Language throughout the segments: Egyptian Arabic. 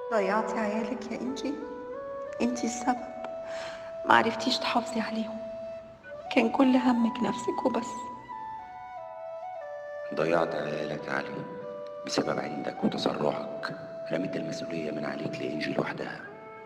ضيعتي عيالك يا انجي انتي السبب ما عرفتيش تحافظي عليهم كان كل همك نفسك وبس ضيعت عيالك يا علي بسبب عندك وتسرعك رميت المسؤولية من عليك لإنجي لوحدها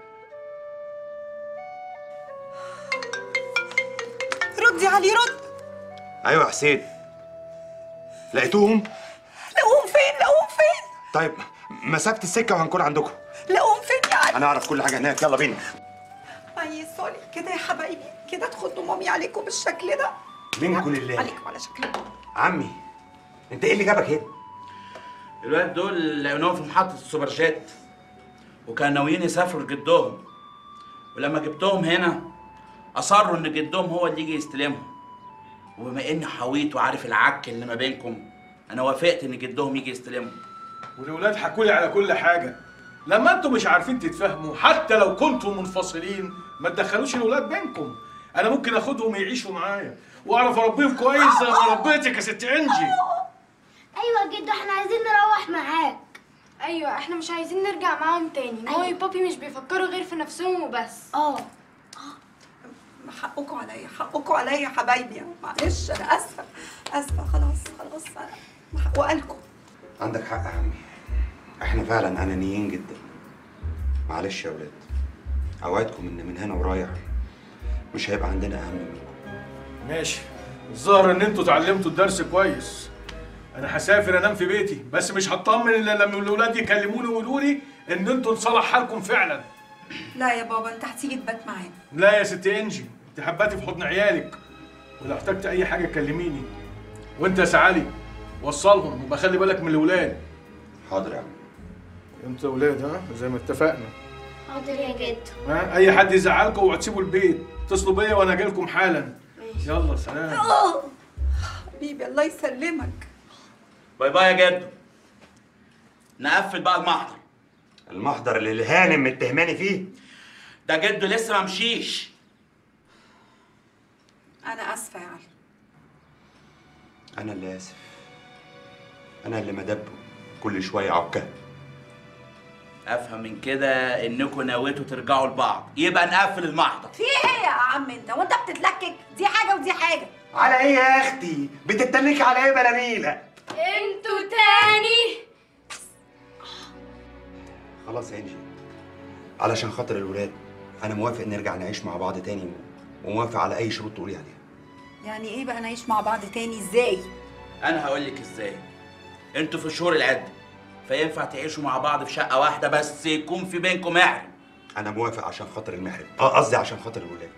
ردي علي رد ايوه يا حسين لقيتوهم لقوهم فين لقوهم فين طيب مسافه السكه وهنكون عندكم لقوهم فين يا علي انا اعرف كل حاجه هناك يلا بينا اي سوري كده يا حبايبي كده تخدوا مامي عليكم بالشكل ده منكم لله عليكم على شكلكم عمي انت ايه اللي جابك هنا الولاد دول لقيناهم في محطة السوبرجيت وكانوا ناويين يسافروا لجدهم ولما جبتهم هنا أصروا إن جدهم هو اللي يجي يستلمهم وبما إني حويت وعارف العك اللي ما بينكم أنا وافقت إن جدهم يجي يستلمهم والولاد حكوا لي على كل حاجه لما انتوا مش عارفين تتفاهموا حتى لو كنتوا منفصلين ما تدخلوش الولاد بينكم انا ممكن اخدهم يعيشوا معايا واعرف اربيهم كويس زي ما ربيتك يا ست انجي ايوه جدو احنا عايزين نروح معاك ايوه احنا مش عايزين نرجع معاهم تاني مامي وبابي مش بيفكروا غير في نفسهم وبس اه حقكم عليا حقكم عليا يا حبايبي معلش انا اسفه اسفه خلاص خلاص أنا حقه لكم عندك حق يا عمي احنا فعلا انانيين جدا معلش يا ولاد اوعدكم ان من هنا ورايح مش هيبقى عندنا اهم منكم ماشي الظاهر ان انتوا اتعلمتوا الدرس كويس انا هسافر انام في بيتي بس مش هطمن الا لما الولاد يكلموني ويقولوا لي ان انتوا انصلح حالكم فعلا لا يا بابا انت هتيجي تبات معانا لا يا ست انجي انت حباتي في حضن عيالك ولو احتجت اي حاجه كلميني وانت يا سعالي وصلهم وبقى خلي بالك من الاولاد حاضر يا عم انت اولاد ها زي ما اتفقنا حاضر يا جدو ها اي حد يزعلكم وتسيبوا البيت اتصلوا بيا وانا اجي لكم حالا يلا سلام اه حبيبي الله يسلمك باي باي يا جدو نقفل بقى المحضر المحضر اللي الهانم متهماني فيه ده جدو لسه ما مشيش انا اسفه يا علي انا اللي اسف انا اللي مدبه كل شويه عكه افهم من كده انكم نويتوا ترجعوا لبعض يبقى نقفل المحضر في ايه يا عم انت وانت بتتلكك دي حاجه ودي حاجه على ايه يا اختي بتتنكي على ايه بلاميله انتوا تاني خلاص يا انجي علشان خاطر الولاد انا موافق نرجع نعيش مع بعض تاني وموافق على اي شروط تقولي عليها يعني ايه بقى نعيش مع بعض تاني ازاي انا هقول لك ازاي انتوا في شهور العده فينفع تعيشوا مع بعض في شقه واحده بس يكون في بينكم محرم انا موافق عشان خاطر المحرم اه قصدي عشان خاطر الولاد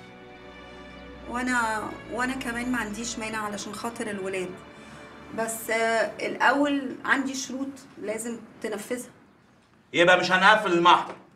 وانا وانا كمان ما عنديش مانع علشان خاطر الولاد بس آه الاول عندي شروط لازم تنفذها يبقى مش هنقفل المحضر